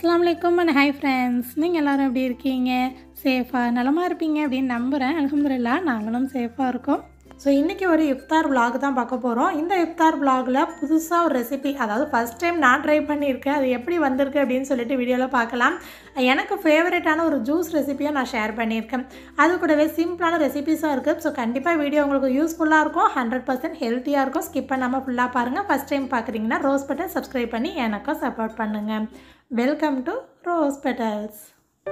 அஸ்ஸலாமு அலைக்கும் and hi friends நீங்கள் எல்லோரும் எப்படி இருக்கீங்க சேஃபாக நலமாக இருப்பீங்க அப்படின்னு நம்புகிறேன் அலமதுல்லா நாங்களும் சேஃபாக இருக்கோம் ஸோ இன்றைக்கி ஒரு இஃப்தார் vlog தான் பார்க்க போகிறோம் இந்த இஃப்தார் vlogல புதுசாக ஒரு ரெசிபி அதாவது ஃபஸ்ட் டைம் நான் ட்ரை பண்ணியிருக்கேன் அது எப்படி வந்திருக்கு அப்படின்னு சொல்லிட்டு வீடியோவில் பார்க்கலாம் எனக்கு ஃபேவரட்டான ஒரு ஜூஸ் ரெசிபியை நான் ஷேர் பண்ணியிருக்கேன் அது கூடவே சிம்பிளான ரெசிபிஸும் இருக்குது ஸோ கண்டிப்பாக வீடியோ உங்களுக்கு யூஸ்ஃபுல்லாக இருக்கும் ஹண்ட்ரட் பர்சன்ட் ஹெல்த்தியாக இருக்கும் ஸ்கிப் பண்ணாமல் ஃபுல்லாக பாருங்கள் ஃபஸ்ட் டைம் பார்க்குறீங்கன்னா ரோஸ் பட்டன் சப்ஸ்கிரைப் பண்ணி எனக்கும் சப்போர்ட் பண்ணுங்கள் welcome to Rose Petals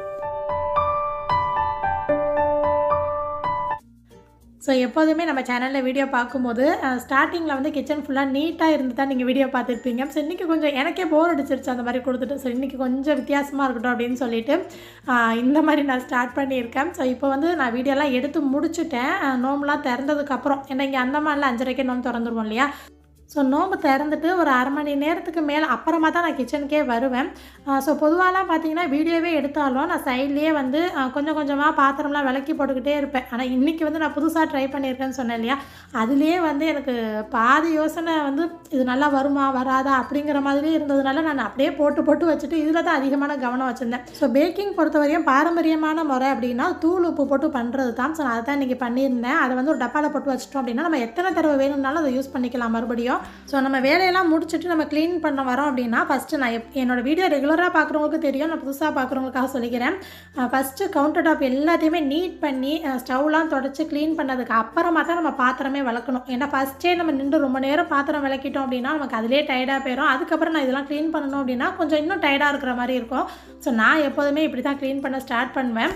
so எப்போதுமே நம்ம சேனலில் வீடியோ பார்க்கும்போது ஸ்டார்டிங்கில் வந்து கிச்சன் ஃபுல்லாக நீட்டாக இருந்து தான் நீங்கள் வீடியோ பார்த்துருப்பீங்க ஸோ இன்றைக்கி கொஞ்சம் எனக்கே போர் அடிச்சிருச்சு அந்த மாதிரி கொடுத்துட்டு ஸோ இன்றைக்கி கொஞ்சம் வித்தியாசமாக இருக்கட்டும் அப்படின்னு சொல்லிட்டு ஆஹ், இந்த மாதிரி நான் ஸ்டார்ட் பண்ணியிருக்கேன் ஸோ இப்போ வந்து நான் வீடியோலாம் எடுத்து முடிச்சுட்டேன் ஆஹ், நோம்புலாம் திறந்ததுக்கப்புறம் ஏன்னா இங்கே அந்த மாதிரிலாம் அஞ்சரைக்கே நோம்பு திறந்துருவோம் இல்லையா ஸோ நோம்பு திறந்துட்டு ஒரு அரை மணி நேரத்துக்கு மேலே அப்புறமா தான் நான் கிச்சனுக்கே வருவேன் ஸோ பொதுவாலாம் பார்த்தீங்கன்னா வீடியோவே எடுத்தாலும் நான் சைட்லேயே வந்து ஆஹ், கொஞ்சம் கொஞ்சமாக பாத்திரம்லாம் விளக்கி போட்டுக்கிட்டே இருப்பேன் ஆனால் இன்றைக்கி வந்து நான் புதுசாக ட்ரை பண்ணியிருக்கேன்னு சொன்னேன் இல்லையா அதுலேயே வந்து எனக்கு பாதி யோசனை வந்து இது நல்லா வருமா வராதா அப்படிங்கிற மாதிரி இருந்ததுனால நான் அப்படியே போட்டு போட்டு வச்சுட்டு இதில் தான் அதிகமான கவனம் வச்சுருந்தேன் ஸோ பேக்கிங் பொறுத்தவரையும் பாரம்பரியமான முறை அப்படின்னா தூள் உப்பு போட்டு பண்ணுறது தான் ஸோ நான் அதை தான் இன்றைக்கி பண்ணியிருந்தேன் அதை வந்து ஒரு டப்பாவில் போட்டு வச்சிட்டோம் அப்படின்னா நம்ம எத்தனை தடவை வேணும்னாலும் அதை யூஸ் பண்ணிக்கலாம் மறுபடியும் ஸோ நம்ம வேலையெல்லாம் முடிச்சுட்டு நம்ம க்ளீன் பண்ண வரோம் அப்படின்னா ஃபஸ்ட்டு நான் எப் என்னோட வீடியோ ரெகுலராக பார்க்குறவங்களுக்கு தெரியும் நான் புதுசாக பார்க்குறவங்களுக்காக சொல்லிக்கிறேன் ஃபஸ்ட்டு கவுண்டர் டாப் எல்லாத்தையுமே நீட் பண்ணி ஸ்டவ்லாம் தொடச்சி க்ளீன் பண்ணதுக்கு அப்புறமா தான் நம்ம பாத்திரமே விளக்கணும் ஏன்னா ஃபஸ்ட்டே நம்ம நின்று ரொம்ப நேரம் பாத்திரம் விளக்கிட்டோம் அப்படின்னா நமக்கு அதிலே டயர்டாக போயிடும் அதுக்கப்புறம் நான் இதெல்லாம் க்ளீன் பண்ணணும் அப்படின்னா கொஞ்சம் இன்னும் டயர்டாக இருக்கிற மாதிரி இருக்கும் ஸோ நான் எப்போதுமே இப்படி தான் க்ளீன் பண்ண ஸ்டார்ட் பண்ணுவேன்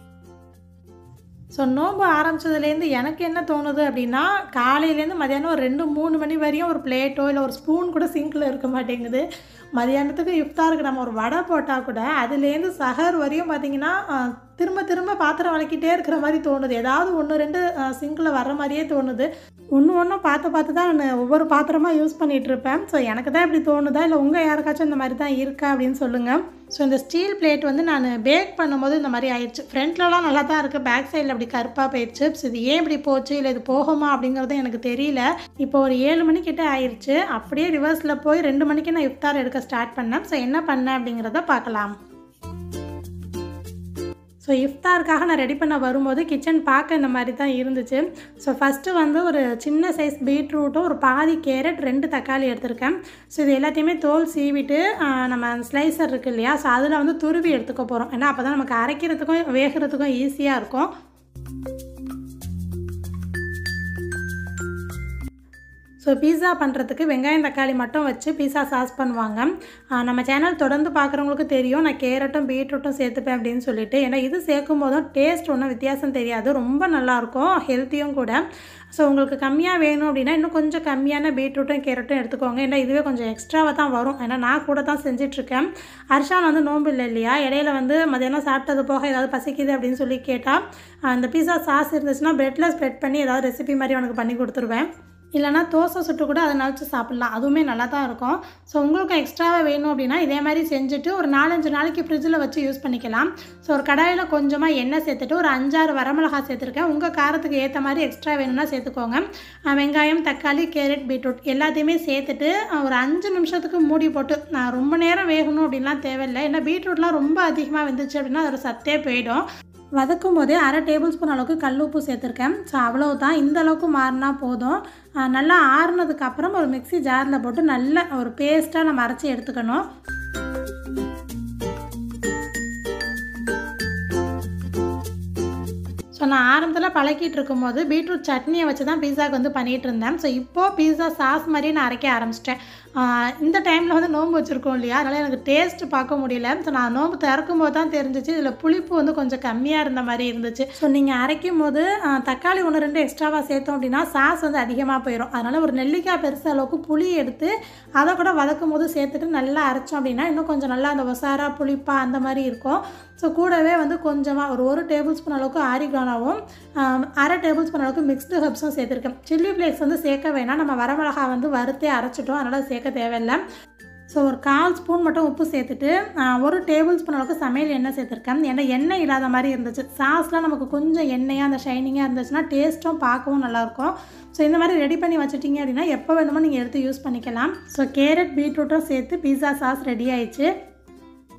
ஸோ நோன்பு ஆரம்பிச்சதுலேருந்து எனக்கு என்ன தோணுது அப்படின்னா காலையிலேருந்து மதியானம் ஒரு ரெண்டு மூணு மணி வரையும் ஒரு பிளேட்டோ இல்லை ஒரு ஸ்பூன் கூட சிங்கில் இருக்க மாட்டேங்குது மதியானத்துக்கு இஃப்தாருக்கு நம்ம ஒரு வடை போட்டால் கூட அதுலேருந்து சஹர் வரையும் பார்த்தீங்கன்னா ஆஹ், திரும்ப திரும்ப பாத்திரம் வளக்கிட்டே இருக்கிற மாதிரி தோணுது ஏதாவது ஒன்று ரெண்டு சிங்கில் வர்ற மாதிரியே தோணுது ஒன்று ஒன்றும் பார்த்து பார்த்து தான் நான் ஒவ்வொரு பாத்திரமாக யூஸ் பண்ணிகிட்டு இருப்பேன் ஸோ எனக்கு தான் இப்படி தோணுதா இல்லை உங்கள் யாருக்காச்சும் இந்த மாதிரி தான் இருக்கா அப்படின்னு சொல்லுங்கள் ஸோ இந்த ஸ்டீல் பிளேட் வந்து நான் பேக் பண்ணும்போது இந்த மாதிரி ஆயிடுச்சு ஃப்ரண்ட்லலாம் நல்லா தான் இருக்குது பேக் சைடில் அப்படி கருப்பாக போயிடுச்சு ஸோ இது ஏன் இப்படி போச்சு இல்லை இது போகுமா அப்படிங்கிறது எனக்கு தெரியல இப்போ ஒரு ஏழு மணிக்கிட்ட ஆயிடுச்சு அப்படியே ரிவர்ஸில் போய் ரெண்டு மணிக்கு நான் இஃப்தார் எடுக்க ஸ்டார்ட் பண்ணேன் ஸோ என்ன பண்ணேன் அப்படிங்கிறத பார்க்கலாம் ஸோ இஃப்தாருக்காக நான் ரெடி பண்ண வரும்போது கிச்சன் பார்க்க இந்த மாதிரி தான் இருந்துச்சு ஸோ ஃபஸ்ட்டு வந்து ஒரு சின்ன சைஸ் பீட்ரூட்டும் ஒரு பாதி கேரட் ரெண்டு தக்காளி எடுத்திருக்கேன் ஸோ இது எல்லாத்தையுமே தோல் சீவிட்டு ஆஹ், நம்ம ஸ்லைசர் இருக்கு இல்லையா ஸோ அதில் வந்து துருவி எடுத்துக்க போகிறோம் ஏன்னா அப்போ தான் நமக்கு அரைக்கிறதுக்கும் வேகிறதுக்கும் ஈஸியாக இருக்கும் ஸோ பீஸா பண்ணுறதுக்கு வெங்காயம் தக்காளி மட்டும் வச்சு பீஸா சாஸ் பண்ணுவாங்க ஆஹ் நம்ம சேனல் தொடர்ந்து பார்க்குறவங்களுக்கு தெரியும் நான் கேரட்டும் பீட்ரூட்டும் சேர்த்துப்பேன் அப்படின்னு சொல்லிட்டு ஏன்னா இது சேர்க்கும் போதும் டேஸ்ட் ஒன்றும் வித்தியாசம் தெரியாது ரொம்ப நல்லாயிருக்கும் ஹெல்த்தியும் கூட ஸோ உங்களுக்கு கம்மியாக வேணும் அப்படின்னா இன்னும் கொஞ்சம் கம்மியான பீட்ரூட்டும் கேரட்டும் எடுத்துக்கோங்க ஏன்னா இதுவே கொஞ்சம் எக்ஸ்ட்ராவாக தான் வரும் ஏன்னா நான் கூட தான் செஞ்சிட்ருக்கேன் அர்ஷான் வந்து நோன்பு இல்லை இல்லையா இடையில வந்து மதியானம் சாப்பிட்டது போக ஏதாவது பசிக்குது அப்படின்னு சொல்லி கேட்டால் அந்த பீஸா சாஸ் இருந்துச்சுன்னா ப்ரெட்டில் ஸ்ப்ரெட் பண்ணி ஏதாவது ரெசிபி மாதிரி அவனுக்கு பண்ணி கொடுத்துருவேன் இல்லைனா தோசை சுட்டு கூட அதை நடிச்சு சாப்பிட்லாம் அதுவுமே நல்லா தான் இருக்கும் ஸோ உங்களுக்கு எக்ஸ்ட்ராவாக வேணும் அப்படின்னா இதே மாதிரி செஞ்சுட்டு ஒரு நாலஞ்சு நாளைக்கு ஃப்ரிட்ஜில் வச்சு யூஸ் பண்ணிக்கலாம் ஸோ ஒரு கடாயில் கொஞ்சமாக எண்ணெய் சேர்த்துட்டு ஒரு அஞ்சாறு வரமிளகா சேர்த்துருக்கேன் உங்கள் காரத்துக்கு ஏற்ற மாதிரி எக்ஸ்ட்ரா வேணும்னா சேர்த்துக்கோங்க அஹ் வெங்காயம் தக்காளி கேரட் பீட்ரூட் எல்லாத்தையுமே சேர்த்துட்டு அஹ் ஒரு அஞ்சு நிமிஷத்துக்கு மூடி போட்டு நான் ரொம்ப நேரம் வேகணும் அப்படின்லாம் தேவையில்லை ஏன்னா பீட்ரூட்லாம் ரொம்ப அதிகமாக வெந்துச்சு அப்படின்னா அதோட சத்தே போயிடும் வதக்கும் போதே அரை டேபிள் ஸ்பூன் அளவுக்கு கல் உப்பு சேர்த்துருக்கேன் ஸோ அவ்வளவுதான் இந்த அளவுக்கு மாறினா போதும் ஆஹ் நல்லா ஆறுனதுக்கு அப்புறம் ஒரு மிக்ஸி ஜாரில் போட்டு நல்ல ஒரு பேஸ்ட்டாக நம்ம அரைச்சி எடுத்துக்கணும் ஸோ நான் ஆரம்பத்தில் பழக்கிட்டு இருக்கும்போது பீட்ரூட் சட்னியை வச்சு தான் பீஸாக்கு வந்து பண்ணிகிட்டு இருந்தேன் ஸோ இப்போது பீஸா சாஸ் மாதிரி நான் அரைக்க ஆரம்பிச்சிட்டேன் ஆஹ் இந்த டைமில் வந்து நோன்பு வச்சுருக்கோம் இல்லையா அதனால் எனக்கு டேஸ்ட் பார்க்க முடியல ஸோ நான் நோன்பு திறக்கும் போது தான் தெரிஞ்சிச்சு இதில் புளிப்பு வந்து கொஞ்சம் கம்மியாக இருந்த மாதிரி இருந்துச்சு ஸோ நீங்கள் அரைக்கும் போது ஆஹ் தக்காளி ஒன்று ரெண்டு எக்ஸ்ட்ராவாக சேர்த்தோம் அப்படின்னா சாஸ் வந்து அதிகமாக போயிடும் அதனால் ஒரு நெல்லிக்காய் பெருசு அளவுக்கு புளி எடுத்து அதை கூட வதக்கும் போது சேர்த்துட்டு நல்லா அரைச்சோம் அப்படின்னா இன்னும் கொஞ்சம் நல்லா அந்த ஒசாரா புளிப்பா அந்த மாதிரி இருக்கும் ஸோ கூடவே வந்து கொஞ்சமாக ஒரு ஒரு டேபிள் ஸ்பூன் அளவுக்கு ஆரிகானாவும் ஆம், அரை டேபிள் ஸ்பூன் அளவுக்கு மிக்ஸ்டு ஹெர்ப்ஸும் சேர்த்துருக்கேன் சில்லி ஃப்ளேக்ஸ் வந்து சேர்க்க வேணாம் நம்ம வரமிளகா வந்து வறுத்தே அரைச்சிட்டோம் அதனால் சேர்க்க தேவையில்லை ஸோ ஒரு கால் ஸ்பூன் மட்டும் உப்பு சேர்த்துட்டு ஆ, ஒரு டேபிள் ஸ்பூன் அளவுக்கு சமையல் எண்ணெய் சேர்த்துருக்கேன் ஏன்னா எண்ணெய் இல்லாத மாதிரி இருந்துச்சு சாஸ்லாம் நமக்கு கொஞ்சம் எண்ணெயாக அந்த ஷைனிங்காக இருந்துச்சுன்னா டேஸ்ட்டும் பார்க்கவும் நல்லாயிருக்கும் ஸோ இந்த மாதிரி ரெடி பண்ணி வச்சுட்டீங்க அப்படின்னா எப்போ வேணுமோ நீங்கள் எடுத்து யூஸ் பண்ணிக்கலாம் ஸோ கேரட் பீட்ரூட்டும் சேர்த்து பீஸா சாஸ் ரெடி ஆயிடுச்சு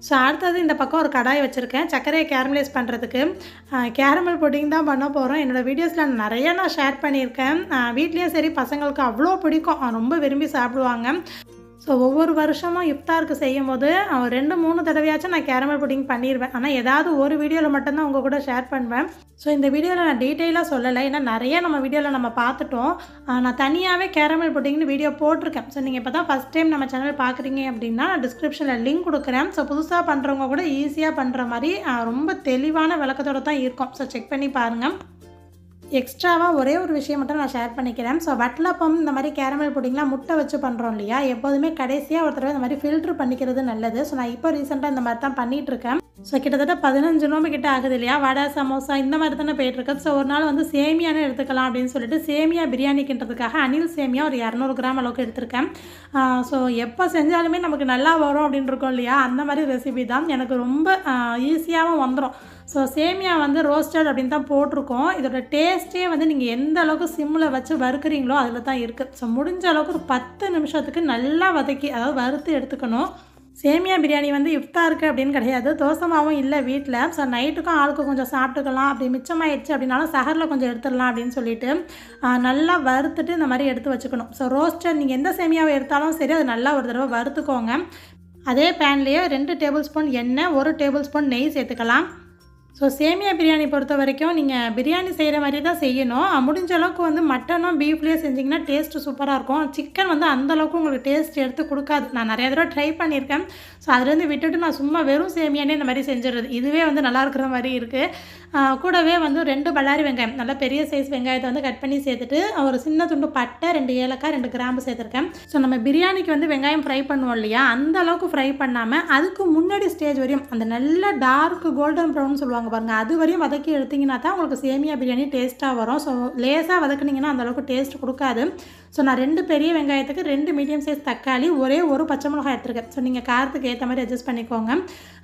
ஸோ அடுத்தது இந்த பக்கம் ஒரு கடாய் வச்சுருக்கேன் சர்க்கரையை கேரமலைஸ் பண்ணுறதுக்கு கேரமல் புட்டிங் தான் பண்ண போகிறோம் என்னோடய வீடியோஸில் நிறைய நான் ஷேர் பண்ணியிருக்கேன் வீட்லேயும் சரி பசங்களுக்கு அவ்வளோ பிடிக்கும் ரொம்ப விரும்பி சாப்பிடுவாங்க ஸோ ஒவ்வொரு வருஷமும் இஃப்தாருக்கு செய்யும் போது ரெண்டு மூணு தடவையாச்சும் நான் கேரமல் புட்டிங் பண்ணிடுவேன் ஆனால் ஏதாவது ஒரு வீடியோவில் மட்டும்தான் உங்கள் கூட ஷேர் பண்ணுவேன் ஸோ இந்த வீடியோவில் நான் டீட்டெயிலாக சொல்லலை ஏன்னா நிறைய நம்ம வீடியோவில் நம்ம பார்த்துட்டோம் நான் தனியாகவே கேரமல் புட்டிங்னு வீடியோ போட்டிருக்கேன் ஸோ நீங்கள் இப்போ தான் ஃபஸ்ட் டைம் நம்ம சேனல் பார்க்குறீங்க அப்படின்னா நான் டிஸ்கிரிப்ஷனில் லிங்க் கொடுக்குறேன் ஸோ புதுசாக பண்ணுறவங்க கூட ஈஸியாக பண்ணுற மாதிரி ரொம்ப தெளிவான விளக்கத்தோடு தான் இருக்கும் ஸோ செக் பண்ணி பாருங்கள் எக்ஸ்ட்ராவாக ஒரே ஒரு விஷயம் மட்டும் நான் ஷேர் பண்ணிக்கிறேன் ஸோ வட்டலப்பம் இந்த மாதிரி கேரமல் புட்டிங்லாம் முட்டை வச்சு பண்ணுறோம் இல்லையா எப்போதுமே கடைசியாக ஒரு தடவை இந்த மாதிரி ஃபில்ட்ரு பண்ணிக்கிறது நல்லது ஸோ நான் இப்போ ரீசெண்டாக இந்த மாதிரி தான் பண்ணிகிட்ருக்கேன் ஸோ கிட்டத்தட்ட பதினஞ்சு நோம்பு கிட்ட ஆகுது இல்லையா வடை சமோசா இந்த மாதிரி தானே போயிட்டுருக்கு ஸோ ஒரு நாள் வந்து சேமியானு எடுத்துக்கலாம் அப்படின்னு சொல்லிட்டு சேமியா பிரியாணிக்குன்றதுக்காக அனில் சேமியா ஒரு இரநூறு கிராம் அளவுக்கு எடுத்திருக்கேன் ஸோ எப்போ செஞ்சாலுமே நமக்கு நல்லா வரும் அப்படின்னு இருக்கோம் இல்லையா அந்த மாதிரி ரெசிபி தான் எனக்கு ரொம்ப ஈஸியாகவும் வந்துடும் ஸோ சேமியா வந்து ரோஸ்டட் அப்படின்னு தான் போட்டிருக்கோம் இதோட டேஸ்ட்டே வந்து நீங்கள் எந்த அளவுக்கு சிம்மில் வச்சு வறுக்கிறீங்களோ அதில் தான் இருக்குது ஸோ முடிஞ்ச அளவுக்கு ஒரு பத்து நிமிஷத்துக்கு நல்லா வதக்கி அதாவது வறுத்து எடுத்துக்கணும் சேமியா பிரியாணி வந்து இஃப்தாருக்கு அப்படின்னு கிடையாது தோசை மாவும் இல்லை வீட்டில் ஸோ நைட்டுக்கும் ஆளுக்கு கொஞ்சம் சாப்பிட்டுக்கலாம் அப்படி மிச்சமாயிடுச்சு அப்படின்னாலும் சஹரில் கொஞ்சம் எடுத்துடலாம் அப்படின்னு சொல்லிட்டு நல்லா வறுத்துட்டு இந்த மாதிரி எடுத்து வச்சுக்கணும் ஸோ ரோஸ்டர் நீங்கள் எந்த சேமியாவை எடுத்தாலும் சரி அது நல்லா ஒரு தடவை வறுத்துக்கோங்க அதே பேன்லேயே ரெண்டு டேபிள் ஸ்பூன் எண்ணெய் ஒரு டேபிள் ஸ்பூன் நெய் சேர்த்துக்கலாம் ஸோ சேமியா பிரியாணி பொறுத்த வரைக்கும் நீங்கள் பிரியாணி செய்கிற மாதிரி தான் செய்யணும் முடிஞ்ச அளவுக்கு வந்து மட்டனும் பீஃப்லேயே செஞ்சிங்கன்னா டேஸ்ட்டு சூப்பராக இருக்கும் சிக்கன் வந்து அந்தளவுக்கு உங்களுக்கு டேஸ்ட் எடுத்து கொடுக்காது நான் நிறைய தடவை ட்ரை பண்ணியிருக்கேன் ஸோ அதுலேருந்து விட்டுட்டு நான் சும்மா வெறும் சேமியானே இந்த மாதிரி செஞ்சிடுறது இதுவே வந்து நல்லா இருக்கிற மாதிரி இருக்குது கூடவே வந்து ரெண்டு பல்லாரி வெங்காயம் நல்லா பெரிய சைஸ் வெங்காயத்தை வந்து கட் பண்ணி சேர்த்துட்டு ஒரு சின்ன துண்டு பட்டை ரெண்டு ஏலக்காய் ரெண்டு கிராம்பு சேர்த்துருக்கேன் ஸோ நம்ம பிரியாணிக்கு வந்து வெங்காயம் ஃப்ரை பண்ணுவோம் இல்லையா அந்த அளவுக்கு ஃப்ரை பண்ணாமல் அதுக்கு முன்னாடி ஸ்டேஜ் வரையும் அந்த நல்ல டார்க் கோல்டன் ப்ரௌன் சொல்லுவாங்க பாருங்கள் அது வரையும் வதக்கி எடுத்திங்கன்னா தான் உங்களுக்கு சேமியா பிரியாணி டேஸ்ட்டாக வரும் ஸோ லேசாக வதக்குனிங்கன்னா அந்தளவுக்கு டேஸ்ட் கொடுக்காது ஸோ நான் ரெண்டு பெரிய வெங்காயத்துக்கு ரெண்டு மீடியம் சைஸ் தக்காளி ஒரே ஒரு பச்சை மிளகாய் எடுத்துருக்கேன் ஸோ நீங்கள் காரத்துக்கு ஏற்ற மாதிரி அட்ஜஸ்ட் பண்ணிக்கோங்க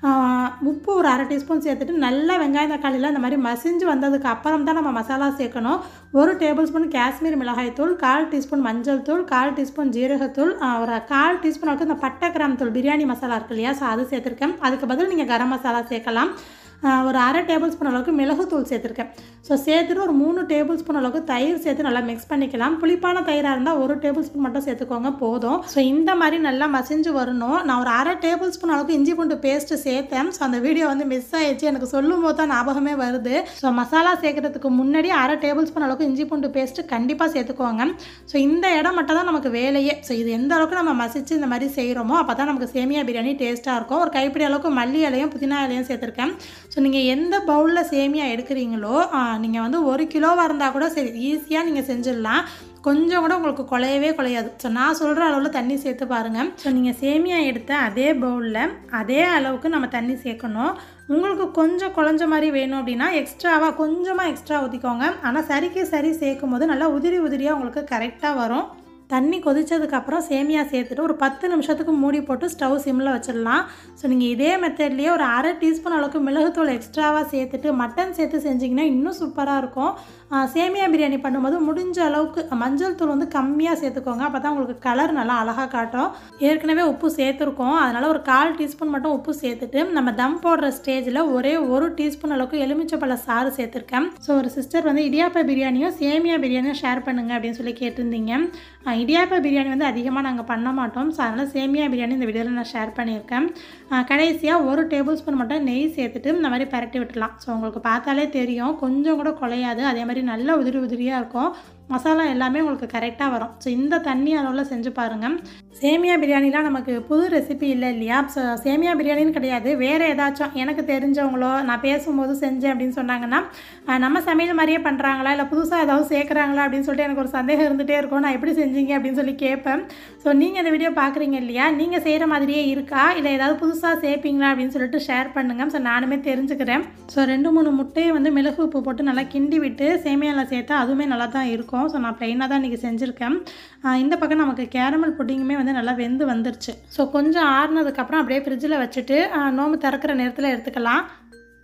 உப்பு ஒரு அரை டீஸ்பூன் சேர்த்துட்டு நல்லா வெங்காயம் தக்காளியில் இந்த மாதிரி மசிஞ்சு வந்ததுக்கு அப்புறம் தான் நம்ம மசாலா சேர்க்கணும் ஒரு டேபிள் ஸ்பூன் காஷ்மீர் மிளகாய் தூள் கால் டீஸ்பூன் மஞ்சள் தூள் கால் டீஸ்பூன் ஜீரகத்தூள் ஒரு கால் டீஸ்பூன் அளவுக்கு இந்த பட்டை கிராம் தூள் பிரியாணி மசாலா இருக்கு இல்லையா ஸோ அது சேர்த்துருக்கேன் அதுக்கு பதில் நீங்கள் கரம் மசாலா சேர்க்கலாம் ஒரு அரை டேபிள் ஸ்பூன் அளவுக்கு மிளகுத்தூள் சேர்த்துருக்கேன் ஸோ சேர்த்துட்டு ஒரு மூணு டேபிள் ஸ்பூன் அளவுக்கு தயிர் சேர்த்து நல்லா மிக்ஸ் பண்ணிக்கலாம் புளிப்பான தயிராக இருந்தால் ஒரு டேபிள் ஸ்பூன் மட்டும் சேர்த்துக்கோங்க போதும் ஸோ இந்த மாதிரி நல்லா மசிஞ்சு வரணும் நான் ஒரு அரை டேபிள் ஸ்பூன் அளவுக்கு இஞ்சி பூண்டு பேஸ்ட்டு சேர்த்தேன் ஸோ அந்த வீடியோ வந்து மிஸ் ஆயிடுச்சு எனக்கு சொல்லும் போது தான் ஞாபகமே வருது ஸோ மசாலா சேர்க்கறதுக்கு முன்னாடி அரை டேபிள் ஸ்பூன் அளவுக்கு இஞ்சி பூண்டு பேஸ்ட்டு கண்டிப்பாக சேர்த்துக்கோங்க ஸோ இந்த இடம் மட்டும் தான் நமக்கு வேலையே ஸோ இது எந்த அளவுக்கு நம்ம மசிச்சு இந்த மாதிரி செய்கிறோமோ அப்போ தான் நமக்கு சேமியா பிரியாணி டேஸ்ட்டாக இருக்கும் ஒரு கைப்பிடி அளவுக்கு மல்லி இலையும் புதினா இலையும் சேர்த்துருக்கேன் ஸோ நீங்கள் எந்த பவுலில் சேமியா எடுக்கிறீங்களோ நீங்கள் வந்து ஒரு கிலோவாக இருந்தால் கூட சரி ஈஸியாக நீங்கள் செஞ்சிடலாம் கொஞ்சம் கூட உங்களுக்கு குலையவே குலையாது ஸோ நான் சொல்கிற அளவில் தண்ணி சேர்த்து பாருங்கள் ஸோ நீங்கள் சேமியா எடுத்த அதே பவுலில் அதே அளவுக்கு நம்ம தண்ணி சேர்க்கணும் உங்களுக்கு கொஞ்சம் குழஞ்ச மாதிரி வேணும் அப்படின்னா எக்ஸ்ட்ராவாக கொஞ்சமாக எக்ஸ்ட்ரா ஊற்றிக்கோங்க ஆனால் சரிக்கு சரி சேர்க்கும் போது நல்லா உதிரி உதிரியாக உங்களுக்கு கரெக்டாக வரும் தண்ணி கொதிச்சதுக்கப்புறம் சேமியா சேர்த்துட்டு ஒரு பத்து நிமிஷத்துக்கு மூடி போட்டு ஸ்டவ் சிம்மில் வச்சிடலாம் ஸோ நீங்கள் இதே மெத்தட்லேயே ஒரு அரை டீஸ்பூன் அளவுக்கு மிளகுத்தூள் எக்ஸ்ட்ராவாக சேர்த்துட்டு மட்டன் சேர்த்து செஞ்சிங்கன்னா இன்னும் சூப்பராக இருக்கும் சேமியா பிரியாணி பண்ணும்போது முடிஞ்ச அளவுக்கு மஞ்சள் தூள் வந்து கம்மியாக சேர்த்துக்கோங்க அப்போ தான் உங்களுக்கு கலர் நல்லா அழகாக காட்டும் ஏற்கனவே உப்பு சேர்த்துருக்கோம் அதனால் ஒரு கால் டீஸ்பூன் மட்டும் உப்பு சேர்த்துட்டு நம்ம தம் போடுற ஸ்டேஜில் ஒரே ஒரு டீஸ்பூன் அளவுக்கு எலுமிச்சப்பழ சாறு சேர்த்துருக்கேன் ஸோ ஒரு சிஸ்டர் வந்து இடியாப்ப பிரியாணியும் சேமியா பிரியாணியும் ஷேர் பண்ணுங்க அப்படின்னு சொல்லி கேட்டிருந்தீங்க இடியாப்ப பிரியாணி வந்து அதிகமாக நாங்கள் பண்ண மாட்டோம் ஸோ அதனால் சேமியா பிரியாணி இந்த வீடியோவில் நான் ஷேர் பண்ணியிருக்கேன் கடைசியாக ஒரு டேபிள் ஸ்பூன் மட்டும் நெய் சேர்த்துட்டு இந்த மாதிரி பரட்டி விட்டுலாம் ஸோ உங்களுக்கு பார்த்தாலே தெரியும் கொஞ்சம் கூட குலையாது அதே மாதிரி நல்ல உதிரி உதிரியாக இருக்கும் மசாலா எல்லாமே உங்களுக்கு கரெக்டாக வரும் ஸோ இந்த தண்ணி அளவில் செஞ்சு பாருங்கள் சேமியா பிரியாணிலாம் நமக்கு புது ரெசிபி இல்லை இல்லையா ஸோ சேமியா பிரியாணின்னு கிடையாது வேறு ஏதாச்சும் எனக்கு தெரிஞ்சவங்களோ நான் பேசும்போது செஞ்சேன் அப்படின்னு சொன்னாங்கன்னா நம்ம சமையல் மாதிரியே பண்ணுறாங்களா இல்லை புதுசாக ஏதாவது சேர்க்குறாங்களா அப்படின்னு சொல்லிட்டு எனக்கு ஒரு சந்தேகம் இருந்துகிட்டே இருக்கும் நான் எப்படி செஞ்சீங்க அப்படின்னு சொல்லி கேட்பேன் ஸோ நீங்கள் இந்த வீடியோ பார்க்குறீங்க இல்லையா நீங்கள் செய்கிற மாதிரியே இருக்கா இல்லை ஏதாவது புதுசாக சேர்ப்பீங்களா அப்படின்னு சொல்லிட்டு ஷேர் பண்ணுங்கள் ஸோ நானுமே தெரிஞ்சுக்கிறேன் ஸோ ரெண்டு மூணு முட்டையை வந்து மிளகு உப்பு போட்டு நல்லா கிண்டி விட்டு சேமியாவில் சேர்த்தா அதுவுமே நல்லா தான் இருக்கும் ஸோ நான் ப்ளைனாக தான் இன்றைக்கி செஞ்சுருக்கேன் இந்த பக்கம் நமக்கு கேரமல் புட்டிங்குமே வந்து நல்லா வெந்து வந்துருச்சு ஸோ கொஞ்சம் ஆறுனதுக்கப்புறம் அப்படியே ஃப்ரிட்ஜில் வச்சுட்டு நோம்பு திறக்கிற நேரத்தில் எடுத்துக்கலாம்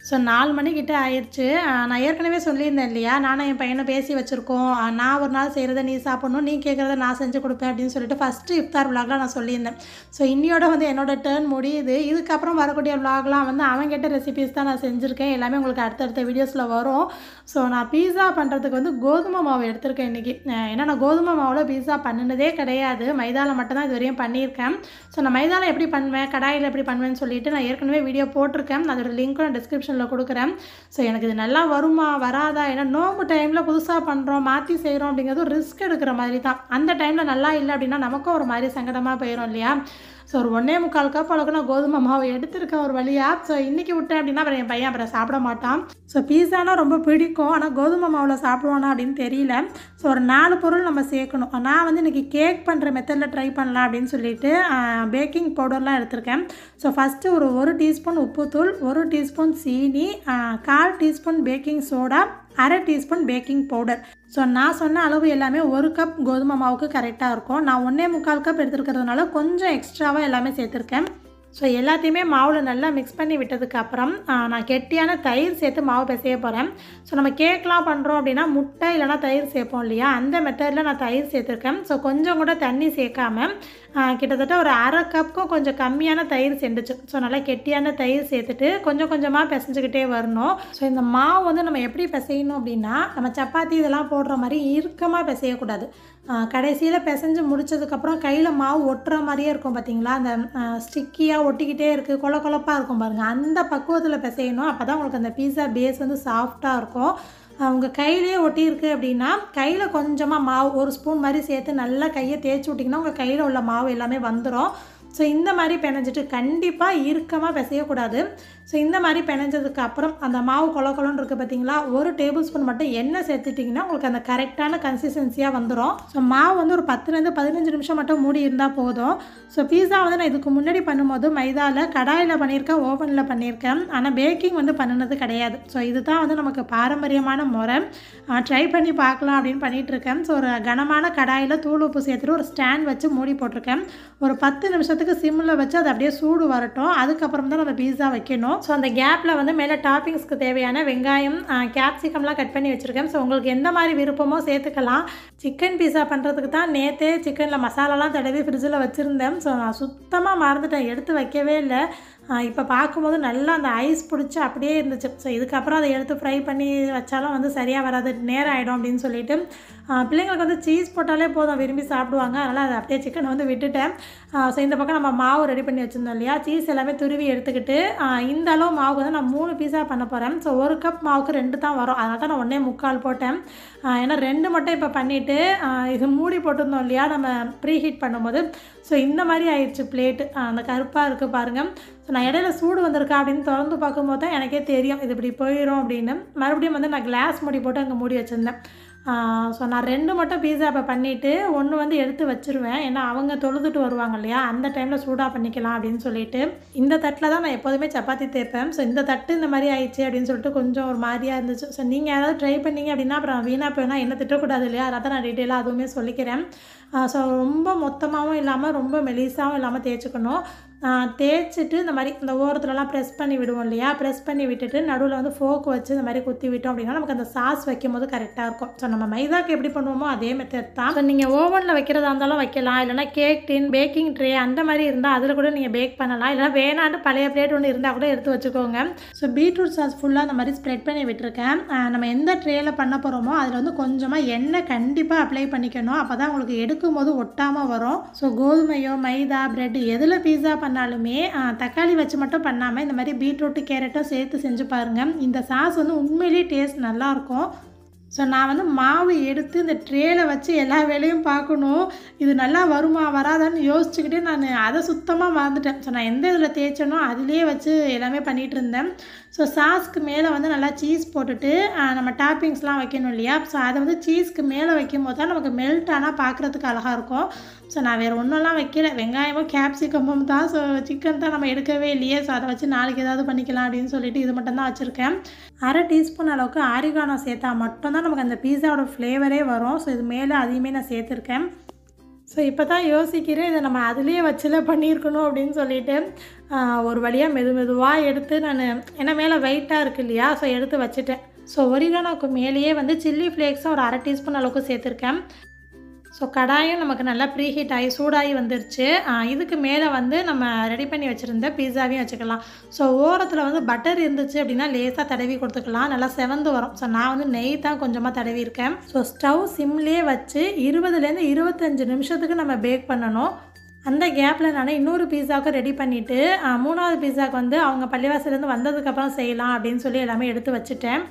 ஸோ நாலு மணிக்கிட்ட ஆயிடுச்சு ஆஹ் நான் ஏற்கனவே சொல்லியிருந்தேன் இல்லையா நானும் என் பையனை பேசி வச்சுருக்கோம் ஆஹ் நான் ஒரு நாள் செய்கிறத நீ சாப்பிடணும் நீ கேட்குறத நான் செஞ்சு கொடுப்பேன் அப்படின்னு சொல்லிட்டு ஃபஸ்ட்டு இஃப்தார் விலாக்லாம் நான் சொல்லியிருந்தேன் ஸோ இன்னியோட வந்து என்னோட டேர்ன் முடியுது இதுக்கப்புறம் வரக்கூடிய விலாக்லாம் வந்து அவங்ககிட்ட ரெசிபிஸ் தான் நான் செஞ்சுருக்கேன் எல்லாமே உங்களுக்கு அடுத்தடுத்த வீடியோஸில் வரும் ஸோ நான் பீஸா பண்ணுறதுக்கு வந்து கோதுமை மாவு எடுத்திருக்கேன் இன்றைக்கி ஏன்னா நான் கோதுமை மாவில் பீஸா பண்ணினதே கிடையாது மைதாவில் மட்டும்தான் இது வரையும் பண்ணியிருக்கேன் ஸோ நான் மைதாவில் எப்படி பண்ணுவேன் கடாயில் எப்படி பண்ணுவேன்னு சொல்லிட்டு நான் ஏற்கனவே வீடியோ போட்டிருக்கேன் அதோட லிங்க்கும் நான் டிஸ்கிரிப்ஷனில் கொடுக்குறேன் ஸோ எனக்கு இது நல்லா வருமா வராதா ஏன்னா நோம்பு டைமில் புதுசாக பண்ணுறோம் மாற்றி செய்கிறோம் அப்படிங்கிறது ஒரு ரிஸ்க் எடுக்கிற மாதிரி தான் அந்த டைமில் நல்லா இல்லை அப்படின்னா நமக்கும் ஒரு மாதிரி சங்கடமாக போயிடும் இல்லையா ஸோ ஒரு ஒன்றே முக்கால் கப் அளவுக்கு நான் கோதுமை மாவு எடுத்திருக்கேன் ஒரு வழியாக ஸோ இன்றைக்கி விட்டேன் அப்படின்னா அப்புறம் என் பையன் அப்புறம் சாப்பிட மாட்டான் ஸோ பீஸானா ரொம்ப பிடிக்கும் ஆனால் கோதுமை மாவில் சாப்பிடுவானா அப்படின்னு தெரியல ஸோ ஒரு நாலு பொருள் நம்ம சேர்க்கணும் நான் வந்து இன்றைக்கி கேக் பண்ணுற மெத்தடில் ட்ரை பண்ணலாம் அப்படின்னு சொல்லிட்டு பேக்கிங் பவுடர்லாம் எடுத்திருக்கேன் ஸோ ஃபஸ்ட்டு ஒரு ஒரு டீஸ்பூன் உப்புத்தூள் ஒரு டீஸ்பூன் சீனி ஆ, கால் டீஸ்பூன் பேக்கிங் சோடா அரை டீஸ்பூன் பேக்கிங் பவுடர் ஸோ நான் சொன்ன அளவு எல்லாமே ஒரு கப் கோதுமை மாவுக்கு கரெக்டாக இருக்கும் நான் ஒன்றே முக்கால் கப் எடுத்துருக்கிறதுனால கொஞ்சம் எக்ஸ்ட்ராவாக எல்லாமே சேர்த்துருக்கேன் ஸோ எல்லாத்தையுமே மாவில் நல்லா மிக்ஸ் பண்ணி விட்டதுக்கு அப்புறம் ஆ, நான் கெட்டியான தயிர் சேர்த்து மாவு பிசைய போகிறேன் ஸோ நம்ம கேக்லாம் பண்ணுறோம் அப்படின்னா முட்டை இல்லைனா தயிர் சேர்ப்போம் இல்லையா அந்த மெத்தடில் நான் தயிர் சேர்த்துருக்கேன் ஸோ கொஞ்சம் கூட தண்ணி சேர்க்காம ஆ, கிட்டத்தட்ட ஒரு அரை கப்புக்கும் கொஞ்சம் கம்மியான தயிர் செண்டுச்சு ஸோ நல்லா கெட்டியான தயிர் சேர்த்துட்டு கொஞ்சம் கொஞ்சமாக பிசைஞ்சுக்கிட்டே வரணும் ஸோ இந்த மாவு வந்து நம்ம எப்படி பிசையணும் அப்படின்னா நம்ம சப்பாத்தி இதெல்லாம் போடுற மாதிரி இறுக்கமாக பிசையக்கூடாது கடைசியில் பிசைஞ்சு முடிச்சதுக்கப்புறம் கையில் மாவு ஒட்டுற மாதிரியே இருக்கும் பார்த்தீங்களா அந்த ஸ்டிக்கியாக ஒட்டிக்கிட்டே இருக்குது கொல கொலப்பாக இருக்கும் பாருங்கள் அந்த பக்குவத்தில் பிசையணும் அப்போ தான் உங்களுக்கு அந்த பீஸா பேஸ் வந்து சாஃப்டாக இருக்கும் உங்கள் கையிலே ஒட்டியிருக்கு அப்படின்னா கையில் கொஞ்சமாக மாவு ஒரு ஸ்பூன் மாதிரி சேர்த்து நல்லா கையை தேய்ச்சி விட்டிங்கன்னா உங்கள் கையில் உள்ள மாவு எல்லாமே வந்துடும் ஸோ இந்த மாதிரி பிணைஞ்சிட்டு கண்டிப்பாக இறுக்கமாக பிசையக்கூடாது ஸோ இந்த மாதிரி பிணைஞ்சதுக்கு அப்புறம் அந்த மாவு கொல கொலன்னு இருக்குது பார்த்தீங்களா ஒரு டேபிள் ஸ்பூன் மட்டும் எண்ணெய் சேர்த்துட்டிங்கன்னா உங்களுக்கு அந்த கரெக்டான கன்சிஸ்டன்சியாக வந்துடும் ஸோ மாவு வந்து ஒரு பத்துலேருந்து பதினஞ்சு நிமிஷம் மட்டும் மூடி இருந்தால் போதும் ஸோ பீஸா வந்து நான் இதுக்கு முன்னாடி பண்ணும்போது மைதாவில் கடாயில் பண்ணியிருக்கேன் ஓவனில் பண்ணியிருக்கேன் ஆனால் பேக்கிங் வந்து பண்ணினது கிடையாது ஸோ இதுதான் வந்து நமக்கு பாரம்பரியமான முறை ட்ரை பண்ணி பார்க்கலாம் அப்படின்னு பண்ணிகிட்டு இருக்கேன் ஸோ ஒரு கனமான கடாயில் தூள் உப்பு சேர்த்துட்டு ஒரு ஸ்டாண்ட் வச்சு மூடி போட்டிருக்கேன் ஒரு பத்து நிமிஷத்துக்கு சிம்மில் வச்சு அது அப்படியே சூடு வரட்டும் அதுக்கப்புறம் தான் நம்ம பீஸா வைக்கணும் ஸோ அந்த கேப்பில் வந்து மேலே டாப்பிங்ஸ்க்கு தேவையான வெங்காயம் கேப்சிகம்லாம் கட் பண்ணி வச்சுருக்கேன் ஸோ உங்களுக்கு எந்த மாதிரி விருப்பமோ சேர்த்துக்கலாம் சிக்கன் பீஸா பண்ணுறதுக்கு தான் நேற்றே சிக்கனில் மசாலாலாம் தடவி ஃப்ரிட்ஜில் வச்சுருந்தேன் ஸோ நான் சுத்தமாக மறந்துட்டேன் எடுத்து வைக்கவே இல்லை இப்போ பார்க்கும்போது நல்லா அந்த ஐஸ் பிடிச்சி அப்படியே இருந்துச்சு ஸோ இதுக்கப்புறம் அதை எடுத்து ஃப்ரை பண்ணி வச்சாலும் வந்து சரியாக வராது நேரம் ஆகிடும் அப்படின்னு சொல்லிட்டு ஆ, பிள்ளைங்களுக்கு வந்து சீஸ் போட்டாலே போதும் விரும்பி சாப்பிடுவாங்க அதனால் அதை அப்படியே சிக்கனை வந்து விட்டுட்டேன் ஸோ இந்த பக்கம் நம்ம மாவு ரெடி பண்ணி வச்சுருந்தோம் இல்லையா சீஸ் எல்லாமே துருவி எடுத்துக்கிட்டு ஆ, இந்த அளவு மாவுக்கு வந்து நான் மூணு பீஸா பண்ண போகிறேன் ஸோ ஒரு கப் மாவுக்கு ரெண்டு தான் வரும் அதனால தான் நான் ஒன்றே முக்கால் போட்டேன் ஆ, ஏன்னா ரெண்டு மட்டும் இப்போ பண்ணிவிட்டு இது மூடி போட்டிருந்தோம் இல்லையா நம்ம ப்ரீ ஹீட் பண்ணும்போது ஸோ இந்த மாதிரி ஆயிடுச்சு பிளேட்டு அந்த கருப்பாக இருக்குது பாருங்கள் ஸோ நான் இடையில சூடு வந்திருக்கா அப்படின்னு திறந்து பார்க்கும்போது தான் எனக்கே தெரியும் இது இப்படி போயிடும் அப்படின்னு மறுபடியும் வந்து நான் கிளாஸ் மூடி போட்டு அங்கே மூடி வச்சுருந்தேன் ஸோ நான் ரெண்டு மட்டும் பீஸா இப்போ பண்ணிவிட்டு ஒன்று வந்து எடுத்து வச்சுருவேன் ஏன்னா அவங்க தொழுதுட்டு வருவாங்க இல்லையா அந்த டைமில் சூடாக பண்ணிக்கலாம் அப்படின்னு சொல்லிட்டு இந்த தட்டில் தான் நான் எப்போதுமே சப்பாத்தி தேய்ப்பேன் ஸோ இந்த தட்டு இந்த மாதிரி ஆயிடுச்சு அப்படின்னு சொல்லிட்டு கொஞ்சம் ஒரு மாதிரியாக இருந்துச்சு ஸோ நீங்கள் யாராவது ட்ரை பண்ணீங்க அப்படின்னா அப்புறம் வீணாக போயினா என்ன திட்டக்கூடாது இல்லையா அதை தான் நான் டீட்டெயிலாக அதுவுமே சொல்லிக்கிறேன் ஸோ ரொம்ப மொத்தமாகவும் இல்லாமல் ரொம்ப மெலிசாகவும் இல்லாமல் தேய்ச்சிக்கணும் ஆஹ் தேய்ச்சிட்டு இந்த மாதிரி இந்த ஓரத்துலலாம் ப்ரெஸ் பண்ணி விடுவோம் இல்லையா ப்ரெஸ் பண்ணி விட்டுட்டு நடுவில் வந்து ஃபோக் வச்சு இந்த மாதிரி குத்தி விட்டோம் அப்படின்னா நமக்கு அந்த சாஸ் வைக்கும் போது கரெக்டாக இருக்கும் ஸோ நம்ம மைதாக்கு எப்படி பண்ணுவோமோ அதே மெத்தட் தான் ஸோ நீங்கள் ஓவனில் வைக்கிறதா இருந்தாலும் வைக்கலாம் இல்லைனா கேக் டின் பேக்கிங் ட்ரே அந்த மாதிரி இருந்தால் அதில் கூட நீங்கள் பேக் பண்ணலாம் இல்லைனா வேணாண்டு பழைய பிளேட் ஒன்று இருந்தால் கூட எடுத்து வச்சுக்கோங்க ஸோ பீட்ரூட் சாஸ் ஃபுல்லாக அந்த மாதிரி ஸ்ப்ரெட் பண்ணி விட்டுருக்கேன் ஆஹ் நம்ம எந்த ட்ரேயில் பண்ண போகிறோமோ அதில் வந்து கொஞ்சமாக எண்ணெய் கண்டிப்பாக அப்ளை பண்ணிக்கணும் அப்போ தான் உங்களுக்கு எடுக்கும் போது ஒட்டாமல் வரும் ஸோ கோதுமையோ மைதா பிரெட் எதில் பீஸா பண்ணாலுமே ஆஹ், தக்காளி வச்சு மட்டும் பண்ணாமல் இந்த மாதிரி பீட்ரூட்டு கேரட்டும் சேர்த்து செஞ்சு பாருங்கள் இந்த சாஸ் வந்து உண்மையிலேயே டேஸ்ட் நல்லாயிருக்கும் ஸோ நான் வந்து மாவு எடுத்து இந்த ட்ரேயில் வச்சு எல்லா வேலையும் பார்க்கணும் இது நல்லா வருமா வராதான்னு யோசிச்சுக்கிட்டே நான் அதை சுத்தமாக மறந்துட்டேன் ஸோ நான் எந்த இதில் தேய்ச்சனோ அதுலேயே வச்சு எல்லாமே பண்ணிகிட்டு இருந்தேன் ஸோ சாஸ்க்கு மேலே வந்து நல்லா சீஸ் போட்டுட்டு ஆஹ், நம்ம டாப்பிங்ஸ்லாம் வைக்கணும் இல்லையா ஸோ அதை வந்து சீஸ்க்கு மேலே வைக்கும் போது தான் நமக்கு மெல்ட் ஆனால் பார்க்குறதுக்கு அழகாக இருக்கும் ஸோ நான் வேறு ஒன்றெல்லாம் வைக்கல வெங்காயமும் கேப்சிகமும் தான் ஸோ சிக்கன் தான் நம்ம எடுக்கவே இல்லையே ஸோ அதை வச்சு நாளைக்கு ஏதாவது பண்ணிக்கலாம் அப்படின்னு சொல்லிட்டு இது மட்டும் தான் வச்சுருக்கேன் அரை டீஸ்பூன் அளவுக்கு ஆரிகானோ சேர்த்தா மட்டும்தான் நமக்கு அந்த பீஸாவோட ஃப்ளேவரே வரும் ஸோ இது மேலே அதையுமே நான் சேர்த்துருக்கேன் ஸோ இப்போ தான் யோசிக்கிறேன் இதை நம்ம அதுலேயே வச்சுல பண்ணியிருக்கணும் அப்படின்னு சொல்லிட்டு ஆஹ், ஒரு வழியாக மெது மெதுவாக எடுத்து நான் ஏன்னா மேலே வெயிட்டாக இருக்கு இல்லையா ஸோ எடுத்து வச்சுட்டேன் ஸோ ஒரிகானாக்கு மேலேயே வந்து சில்லி ஃப்ளேக்ஸும் ஒரு அரை டீஸ்பூன் அளவுக்கு சேர்த்துருக்கேன் ஸோ கடாயும் நமக்கு நல்லா ப்ரீ ஹீட் ஆகி சூடாகி வந்துருச்சு ஆஹ், இதுக்கு மேலே வந்து நம்ம ரெடி பண்ணி வச்சுருந்த பீஸாவையும் வச்சுக்கலாம் ஸோ ஓரத்தில் வந்து பட்டர் இருந்துச்சு அப்படின்னா லேசாக தடவி கொடுத்துக்கலாம் நல்லா செவந்து வரும் ஸோ நான் வந்து நெய் தான் கொஞ்சமாக தடவி இருக்கேன் ஸோ ஸ்டவ் சிம்லேயே வச்சு இருபதுலேருந்து இருபத்தஞ்சு நிமிஷத்துக்கு நம்ம பேக் பண்ணணும் அந்த கேப்பில் நான் இன்னொரு பீஸாவுக்கு ரெடி பண்ணிவிட்டு மூணாவது பீஸாவுக்கு வந்து அவங்க பள்ளிவாசலேருந்து வந்ததுக்கப்புறம் செய்யலாம் அப்படின்னு சொல்லி எல்லாமே எடுத்து வச்சுட்டேன்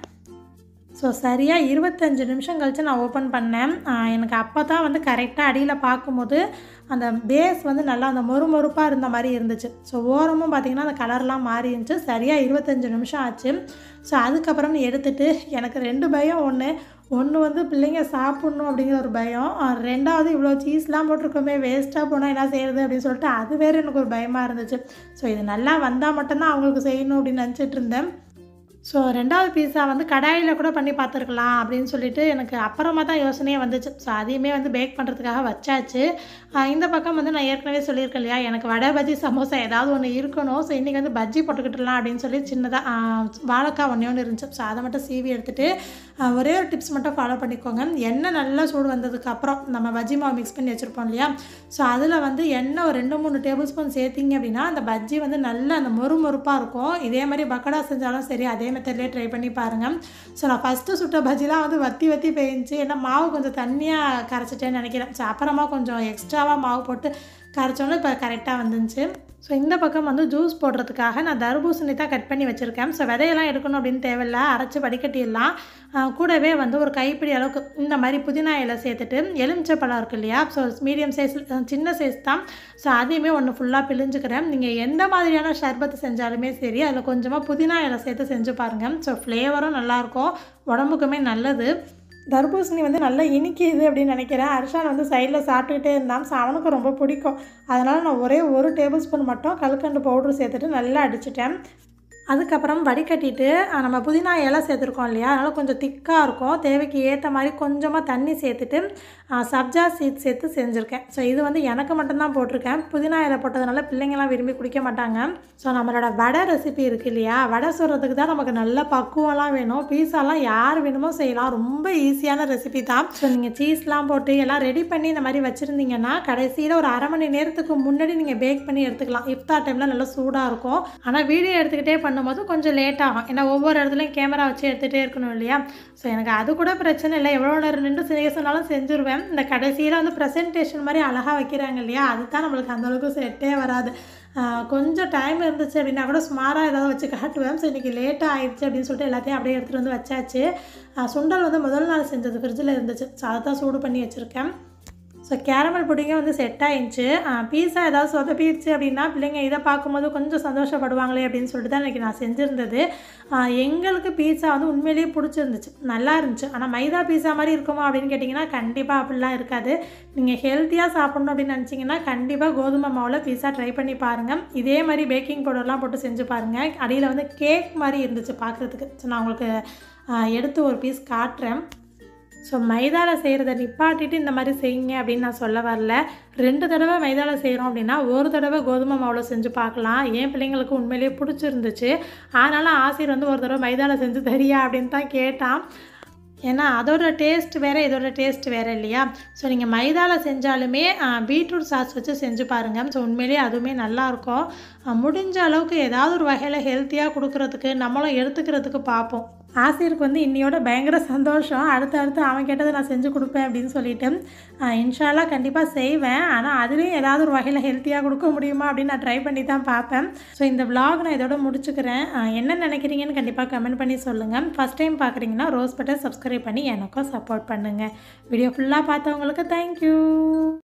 ஸோ சரியாக இருபத்தஞ்சு நிமிஷம் கழித்து நான் ஓப்பன் பண்ணேன் ஆஹ் எனக்கு அப்போ தான் வந்து கரெக்டாக அடியில் பார்க்கும்போது அந்த பேஸ் வந்து நல்லா அந்த மொறுமொறுப்பாக இருந்த மாதிரி இருந்துச்சு ஸோ ஓரமும் பார்த்திங்கன்னா அந்த கலர்லாம் மாறி இருந்துச்சு சரியாக இருபத்தஞ்சு நிமிஷம் ஆச்சு ஸோ அதுக்கப்புறம் எடுத்துட்டு எனக்கு ரெண்டு பயம் ஒன்று ஒன்று வந்து பிள்ளைங்க சாப்பிட்ணும் அப்படிங்கிற ஒரு பயம் ஆஹ் ரெண்டாவது இவ்வளோ சீஸ்லாம் போட்டிருக்கோமே வேஸ்ட்டாக போனால் என்ன செய்யறது அப்படின்னு சொல்லிட்டு அது வேறு எனக்கு ஒரு பயமாக இருந்துச்சு ஸோ இது நல்லா வந்தால் மட்டும்தான் அவங்களுக்கு செய்யணும் அப்படின்னு நினச்சிட்டு இருந்தேன் ஸோ ரெண்டாவது பீஸா வந்து கடாயில் கூட பண்ணி பார்த்துருக்கலாம் அப்படின்னு சொல்லிட்டு எனக்கு அப்புறமா தான் யோசனையே வந்துச்சு ஸோ அதையுமே வந்து பேக் பண்ணுறதுக்காக வச்சாச்சு ஆஹ் இந்த பக்கம் வந்து நான் ஏற்கனவே சொல்லியிருக்கேன் இல்லையா எனக்கு வடை பஜ்ஜி சமோசா ஏதாவது ஒன்று இருக்கணும் ஸோ இன்றைக்கி வந்து பஜ்ஜி போட்டுக்கிட்டுலாம் அப்படின்னு சொல்லி சின்னதாக வாழைக்காய் ஒன்றே ஒன்று இருந்துச்சு ஸோ அதை மட்டும் சீவி எடுத்துகிட்டு ஒரே ஒரு டிப்ஸ் மட்டும் ஃபாலோ பண்ணிக்கோங்க எண்ணெய் நல்லா சூடு வந்ததுக்கப்புறம் நம்ம பஜ்ஜி மாவு மிக்ஸ் பண்ணி வச்சுருப்போம் இல்லையா ஸோ அதில் வந்து எண்ணெய் ஒரு ரெண்டு மூணு டேபிள் ஸ்பூன் சேர்த்திங்க அப்படின்னா அந்த பஜ்ஜி வந்து நல்லா அந்த மொறு மொறுப்பாக இருக்கும் இதே மாதிரி பக்கடா செஞ்சாலும் சரி அதே மெத்தட்லேயே ட்ரை பண்ணி பாருங்கள் ஸோ நான் ஃபஸ்ட்டு சுட்ட பஜ்ஜிலாம் வந்து வத்தி வத்தி பெயிஞ்சு ஏன்னா மாவு கொஞ்சம் தண்ணியாக கரைச்சிட்டேன்னு நினைக்கிறேன் ஸோ அப்புறமா கொஞ்சம் எக்ஸ்ட்ராவாக மாவு போட்டு கரைச்சோன்னே இப்போ கரெக்டாக வந்துச்சு ஸோ இந்த பக்கம் வந்து ஜூஸ் போடுறதுக்காக நான் தர்பூசணி தான் கட் பண்ணி வச்சுருக்கேன் ஸோ விதையெல்லாம் எடுக்கணும் அப்படின்னு தேவையில்ல அரைச்சி வடிகட்டிடலாம் ஆஹ் கூடவே வந்து ஒரு கைப்பிடி அளவுக்கு இந்த மாதிரி புதினா இலை சேர்த்துட்டு எலுமிச்சை பழம் இருக்கு இல்லையா ஸோ மீடியம் சைஸ் சின்ன சைஸ் தான் ஸோ அதையுமே ஒன்று ஃபுல்லாக பிழிஞ்சுக்கிறேன் நீங்கள் எந்த மாதிரியான ஷர்பத்து செஞ்சாலுமே சரி அதில் கொஞ்சமாக புதினா இலை சேர்த்து செஞ்சு பாருங்கள் ஸோ ஃப்ளேவரும் நல்லாயிருக்கும் உடம்புக்குமே நல்லது தர்பூசணி வந்து நல்லா இனிக்குது அப்படின்னு நினைக்கிறேன் அர்ஷான் வந்து சைடில் சாப்பிட்டுக்கிட்டே இருந்தான் ஸோ அவனுக்கு ரொம்ப பிடிக்கும் அதனால் நான் ஒரே ஒரு டேபிள் ஸ்பூன் மட்டும் கல்கண்டு பவுட்ரு சேர்த்துட்டு நல்லா அடிச்சிட்டேன் அதுக்கப்புறம் வடிகட்டிட்டு அஹ், நம்ம புதினா இலை சேர்த்துருக்கோம் இல்லையா அதனால் கொஞ்சம் திக்காக இருக்கும் தேவைக்கு ஏற்ற மாதிரி கொஞ்சமாக தண்ணி சேர்த்துட்டு அஹ், சப்ஜா சீட் சேர்த்து செஞ்சுருக்கேன் ஸோ இது வந்து எனக்கு மட்டும்தான் போட்டிருக்கேன் புதினா இலை போட்டதுனால பிள்ளைங்களாம் விரும்பி குடிக்க மாட்டாங்க ஸோ நம்மளோட வடை ரெசிபி இருக்கு இல்லையா வடை சொல்கிறதுக்கு தான் நமக்கு நல்ல பக்குவம்லாம் வேணும் பீஸாலாம் யார் வேணுமோ செய்யலாம் ரொம்ப ஈஸியான ரெசிபி தான் ஸோ நீங்கள் சீஸ்லாம் போட்டு எல்லாம் ரெடி பண்ணி இந்த மாதிரி வச்சுருந்தீங்கன்னா கடைசியில் ஒரு அரை மணி நேரத்துக்கு முன்னாடி நீங்கள் பேக் பண்ணி எடுத்துக்கலாம் இஃப்தார் டைமில் நல்லா சூடாக இருக்கும் ஆனால் வீடியோ எடுத்துக்கிட்டே பண்ணும்போது கொஞ்சம் லேட் ஆகும் ஏன்னா ஒவ்வொரு இடத்துலையும் கேமரா வச்சு எடுத்துகிட்டே இருக்கணும் இல்லையா ஸோ எனக்கு அது கூட பிரச்சனை இல்லை எவ்வளோ நேரம் நின்று செய்ய சொன்னாலும் செஞ்சுருவேன் இந்த கடைசியில் வந்து ப்ரெசன்டேஷன் மாதிரி அழகாக வைக்கிறாங்க இல்லையா அதுதான் நம்மளுக்கு அந்தளவுக்கு செட்டே வராது ஆஹ் கொஞ்சம் டைம் இருந்துச்சு அப்படின்னா கூட சுமாராக ஏதாவது வச்சு காட்டுவேன் ஸோ இன்றைக்கி லேட்டாக ஆயிடுச்சு அப்படின்னு சொல்லிட்டு எல்லாத்தையும் அப்படியே எடுத்துகிட்டு வந்து வச்சாச்சு ஆஹ் சுண்டல் வந்து முதல் நாள் செஞ்சது ஃப்ரிட்ஜில் இருந்துச்சு ஸோ அதை தான் சூடு பண்ணி வச்சுருக்கேன் ஸோ கேரமல் புட்டிங்கே வந்து செட் ஆயிடுச்சு பீஸா ஏதாவது சொதப்பிடுச்சு அப்படின்னா பிள்ளைங்க இதை பார்க்கும்போது கொஞ்சம் சந்தோஷப்படுவாங்களே அப்படின்னு சொல்லிட்டு தான் இன்றைக்கி நான் செஞ்சுருந்தது ஆஹ் எங்களுக்கு பீஸா வந்து உண்மையிலேயே பிடிச்சிருந்துச்சு நல்லா இருந்துச்சு ஆனால் மைதா பீஸா மாதிரி இருக்குமா அப்படின்னு கேட்டிங்கன்னா கண்டிப்பாக அப்படிலாம் இருக்காது நீங்கள் ஹெல்த்தியாக சாப்பிட்ணும் அப்படின்னு நினச்சிங்கன்னா கண்டிப்பாக கோதுமை மாவில் பீஸா ட்ரை பண்ணி பாருங்கள் இதே மாதிரி பேக்கிங் பவுடர்லாம் போட்டு செஞ்சு பாருங்கள் அடியில் வந்து கேக் மாதிரி இருந்துச்சு பார்க்குறதுக்கு ஸோ நான் உங்களுக்கு ஆஹ் எடுத்து ஒரு பீஸ் காட்டுறேன் ஸோ மைதாவில் செய்கிறத நிப்பாட்டிட்டு இந்த மாதிரி செய்யுங்க அப்படின்னு நான் சொல்ல வரல ரெண்டு தடவை மைதாவில் செய்கிறோம் அப்படின்னா ஒரு தடவை கோதுமை மாவில் செஞ்சு பார்க்கலாம் என் பிள்ளைங்களுக்கு உண்மையிலேயே பிடிச்சிருந்துச்சு அதனால் ஆசிரியர் வந்து ஒரு தடவை மைதாவில் செஞ்சு தரியா அப்படின்னு தான் கேட்டான் ஏன்னா அதோட டேஸ்ட் வேறு இதோட டேஸ்ட் வேறு இல்லையா ஸோ நீங்கள் மைதாவில் செஞ்சாலுமே பீட்ரூட் சாஸ் வச்சு செஞ்சு பாருங்கள் ஸோ உண்மையிலேயே அதுவுமே நல்லாயிருக்கும் முடிஞ்ச அளவுக்கு ஏதாவது ஒரு வகையில் ஹெல்த்தியாக கொடுக்கறதுக்கு நம்மளும் எடுத்துக்கிறதுக்கு பார்ப்போம் ஆசிரியருக்கு வந்து இன்னையோட பயங்கர சந்தோஷம் அடுத்து அடுத்து அவன் கேட்டதை நான் செஞ்சு கொடுப்பேன் அப்படின்னு சொல்லிட்டு ஆஹ் இன்ஷால்லா கண்டிப்பாக செய்வேன் ஆனால் அதுலேயும் ஏதாவது ஒரு வகையில் ஹெல்த்தியாக கொடுக்க முடியுமா அப்படின்னு நான் ட்ரை பண்ணி தான் பார்ப்பேன் ஸோ இந்த vlog நான் இதோட முடிச்சுக்கிறேன் ஆஹ் என்ன நினைக்கிறீங்கன்னு கண்டிப்பாக கமெண்ட் பண்ணி சொல்லுங்கள் ஃபஸ்ட் டைம் பார்க்குறீங்கன்னா ரோஸ் பட்டர் சப்ஸ்கிரைப் பண்ணி எனக்கும் சப்போர்ட் பண்ணுங்கள் வீடியோ ஃபுல்லாக பார்த்தவங்களுக்கு தேங்க்யூ